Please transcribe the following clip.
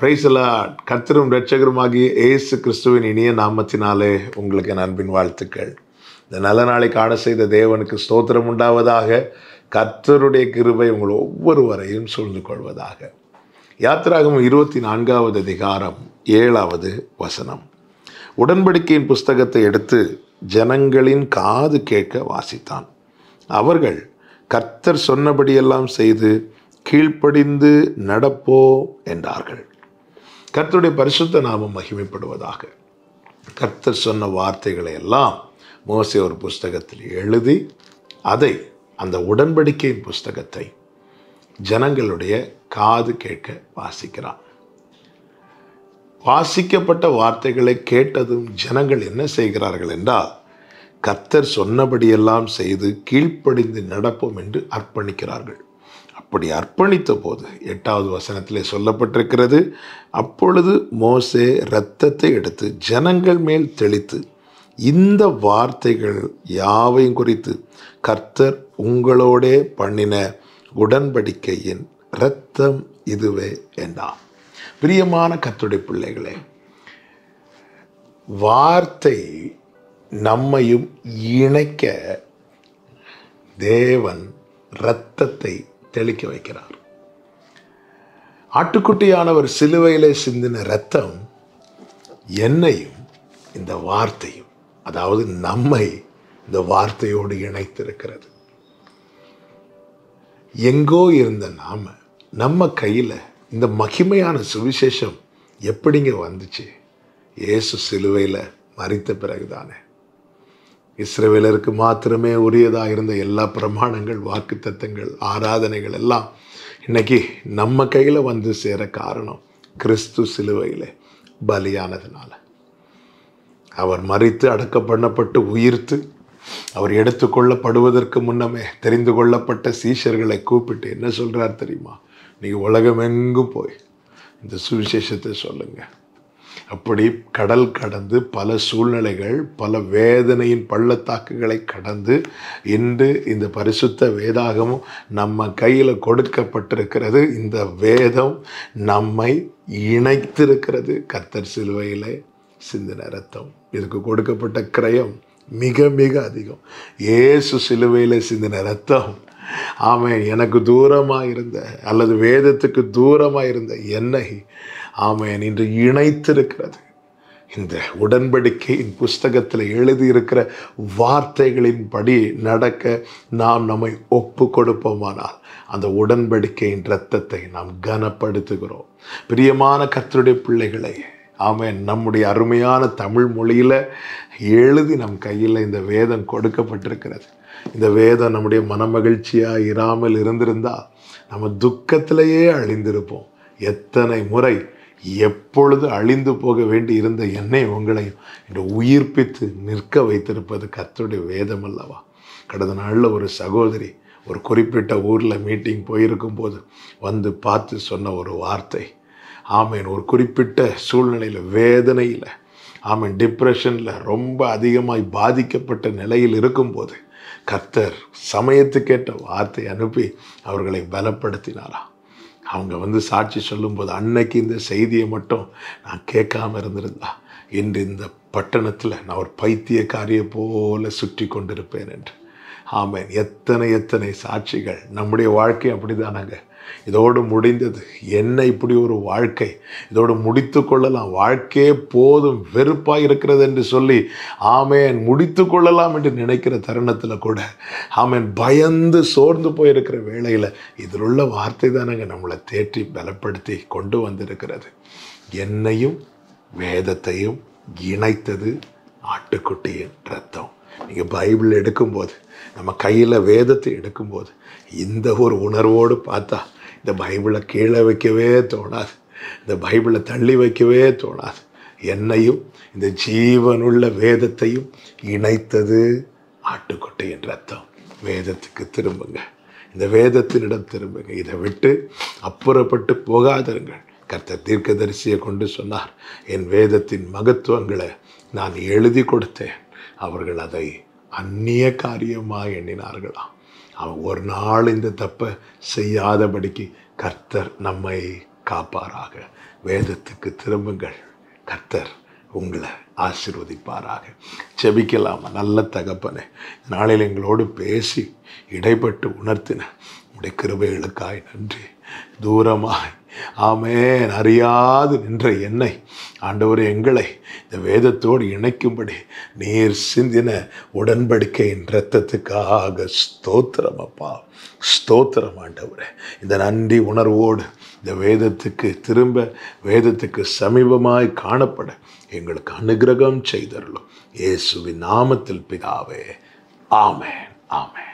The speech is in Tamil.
பிரைசலா கர்த்தரும் ரட்சகருமாகிய இயேசு கிறிஸ்துவின் இனிய நாமத்தினாலே உங்களுக்கு என் அன்பின் வாழ்த்துக்கள் இந்த நல்ல நாளை காண செய்த தேவனுக்கு ஸ்தோத்திரம் உண்டாவதாக கர்த்தருடைய கிருபை உங்கள் ஒவ்வொருவரையும் சூழ்ந்து கொள்வதாக யாத்திராகம் இருபத்தி நான்காவது அதிகாரம் ஏழாவது வசனம் உடன்படிக்கையின் புஸ்தகத்தை எடுத்து ஜனங்களின் காது கேட்க வாசித்தான் அவர்கள் கர்த்தர் சொன்னபடியெல்லாம் செய்து கீழ்ப்படிந்து நடப்போ என்றார்கள் கர்த்தருடைய பரிசுத்த நாமம் மகிமைப்படுவதாக கர்த்தர் சொன்ன வார்த்தைகளை எல்லாம் மோசே ஒரு புஸ்தகத்தில் எழுதி அதை அந்த உடன்படிக்கையின் புஸ்தகத்தை ஜனங்களுடைய காது கேட்க வாசிக்கிறான் வாசிக்கப்பட்ட வார்த்தைகளை கேட்டதும் ஜனங்கள் என்ன செய்கிறார்கள் என்றால் கர்த்தர் சொன்னபடியெல்லாம் செய்து கீழ்ப்படிந்து நடப்போம் என்று அர்ப்பணிக்கிறார்கள் அப்படி அர்ப்பணித்த போது எட்டாவது வசனத்திலே சொல்லப்பட்டிருக்கிறது அப்பொழுது மோசே இரத்தத்தை எடுத்து ஜனங்கள் மேல் தெளித்து இந்த வார்த்தைகள் யாவையும் குறித்து கர்த்தர் உங்களோடே பண்ணின உடன்படிக்கையின் இரத்தம் இதுவே என்றார் பிரியமான கர்த்தருடைய பிள்ளைகளே வார்த்தை நம்மையும் இணைக்க தேவன் இரத்தத்தை தெளிக்க வைக்கிறார் ஆட்டுக்குட்டியானவர் சிலுவையிலே சிந்தின இரத்தம் என்னையும் இந்த வார்த்தையும் அதாவது நம்மை இந்த வார்த்தையோடு இணைத்திருக்கிறது எங்கோ இருந்த நாம நம்ம கையில் இந்த மகிமையான சுவிசேஷம் எப்படிங்க வந்துச்சு இயேசு சிலுவையில் மறித்த பிறகுதானே இஸ்ரவேலருக்கு மாத்திரமே உரியதாக இருந்த எல்லா பிரமாணங்கள் வாக்கு தத்தங்கள் ஆராதனைகள் எல்லாம் இன்னைக்கு நம்ம கையில் வந்து சேர காரணம் கிறிஸ்து சிலுவையில் பலியானதுனால அவர் மறித்து அடக்க பண்ணப்பட்டு உயிர்த்து அவர் எடுத்துக்கொள்ளப்படுவதற்கு முன்னமே தெரிந்து கொள்ளப்பட்ட சீஷர்களை கூப்பிட்டு என்ன சொல்கிறார் தெரியுமா நீங்கள் உலகமெங்கும் போய் இந்த சுவிசேஷத்தை சொல்லுங்கள் அப்படி கடல் கடந்து பல சூழ்நிலைகள் பல வேதனையின் பள்ளத்தாக்குகளை கடந்து இன்று இந்த பரிசுத்த வேதாகமும் நம்ம கையில் கொடுக்கப்பட்டிருக்கிறது இந்த வேதம் நம்மை இணைத்திருக்கிறது கத்தர் சிலுவையில் சிந்தின ரத்தம் இதுக்கு கொடுக்கப்பட்ட கிரயம் மிக மிக அதிகம் ஏசு சிலுவையில் சிந்தின ரத்தம் ஆமே எனக்கு தூரமாக இருந்த அல்லது வேதத்துக்கு தூரமாக இருந்த என்னை ஆமேன் இன்று இணைத்திருக்கிறது இந்த உடன்படிக்கையின் புஸ்தகத்தில் எழுதியிருக்கிற வார்த்தைகளின் படி நடக்க நாம் நம்மை ஒப்பு கொடுப்போமானால் அந்த உடன்படிக்கையின் இரத்தத்தை நாம் கனப்படுத்துகிறோம் பிரியமான கர்த்தருடைய பிள்ளைகளை ஆமேன் நம்முடைய அருமையான தமிழ் மொழியில் எழுதி நம் கையில் இந்த வேதம் கொடுக்கப்பட்டிருக்கிறது இந்த வேதம் நம்முடைய மனமகிழ்ச்சியாக இராமல் இருந்திருந்தால் நம்ம துக்கத்திலேயே அழிந்திருப்போம் எத்தனை முறை எப்பொழுது அழிந்து போக வேண்டி இருந்த என்னை உங்களையும் என்று உயிர்ப்பித்து நிற்க வைத்திருப்பது கர்த்தருடைய வேதம் அல்லவா கடந்த நாளில் ஒரு சகோதரி ஒரு குறிப்பிட்ட ஊரில் மீட்டிங் போயிருக்கும் போது வந்து பார்த்து சொன்ன ஒரு வார்த்தை ஆமேன் ஒரு குறிப்பிட்ட சூழ்நிலையில் வேதனையில் ஆமேன் டிப்ரெஷனில் ரொம்ப அதிகமாய் பாதிக்கப்பட்ட நிலையில் இருக்கும்போது கர்த்தர் சமயத்துக்கேற்ற வார்த்தை அனுப்பி அவர்களை பலப்படுத்தினாராம் அவங்க வந்து சாட்சி சொல்லும்போது அன்னைக்கு இந்த செய்தியை மட்டும் நான் கேட்காம இருந்திருந்தா இன்று இந்த பட்டணத்தில் நான் ஒரு பைத்தியக்காரியை போல சுற்றி கொண்டிருப்பேன் என்று ஆமேன் எத்தனை எத்தனை சாட்சிகள் நம்முடைய வாழ்க்கை அப்படிதானாங்க இதோடு முடிந்தது என்ன இப்படி ஒரு வாழ்க்கை இதோடு முடித்து கொள்ளலாம் வாழ்க்கையே போதும் வெறுப்பாக இருக்கிறது என்று சொல்லி ஆமேன் முடித்து கொள்ளலாம் என்று நினைக்கிற தருணத்தில் கூட ஆமேன் பயந்து சோர்ந்து போயிருக்கிற வேளையில் இதில் உள்ள வார்த்தை தானங்க நம்மளை தேற்றி பலப்படுத்தி கொண்டு வந்திருக்கிறது என்னையும் வேதத்தையும் இணைத்தது ஆட்டுக்குட்டியின் ரத்தம் நீங்கள் பைபிள் எடுக்கும்போது நம்ம கையில் வேதத்தை எடுக்கும்போது இந்த ஒரு உணர்வோடு பார்த்தா இந்த பைபிளை கீழே வைக்கவே தோணாது இந்த பைபிளை தள்ளி வைக்கவே தோணாது என்னையும் இந்த ஜீவனுள்ள வேதத்தையும் இணைத்தது ஆட்டுக்குட்டியின் ரத்தம் வேதத்துக்கு திரும்புங்க இந்த வேதத்தினிடம் திரும்புங்க இதை விட்டு அப்புறப்பட்டு போகாதிருங்கள் கர்த்தர் தீர்க்கதரிசியை கொண்டு சொன்னார் என் வேதத்தின் மகத்துவங்களை நான் எழுதி கொடுத்தேன் அவர்கள் அதை அந்நிய காரியமாக எண்ணினார்களாம் அவன் ஒரு நாள் இந்த தப்பை செய்யாதபடிக்கு கர்த்தர் நம்மை காப்பாராக வேதத்துக்கு திரும்புங்கள் கர்த்தர் உங்களை ஆசீர்வதிப்பாராக செபிக்கலாமா நல்ல தகப்பனே நாளில் எங்களோடு பேசி இடைப்பட்டு உணர்த்தின உடைய கிருபைகளுக்காய் நன்றி தூரமாய் ஆமேன் அறியாது நின்ற என்னை ஆண்டவர் எங்களை இந்த வேதத்தோடு இணைக்கும்படி நீர் சிந்தின உடன்படிக்கையின் இரத்தத்துக்காக ஸ்தோத்திரம் அப்பா ஸ்தோத்திரம் ஆண்டவரே இந்த நன்றி உணர்வோடு இந்த வேதத்துக்கு திரும்ப வேதத்துக்கு சமீபமாய் காணப்பட எங்களுக்கு அனுகிரகம் செய்தருளும் இயேசுவின் நாமத்தில் பிதாவே ஆமேன் ஆமேன்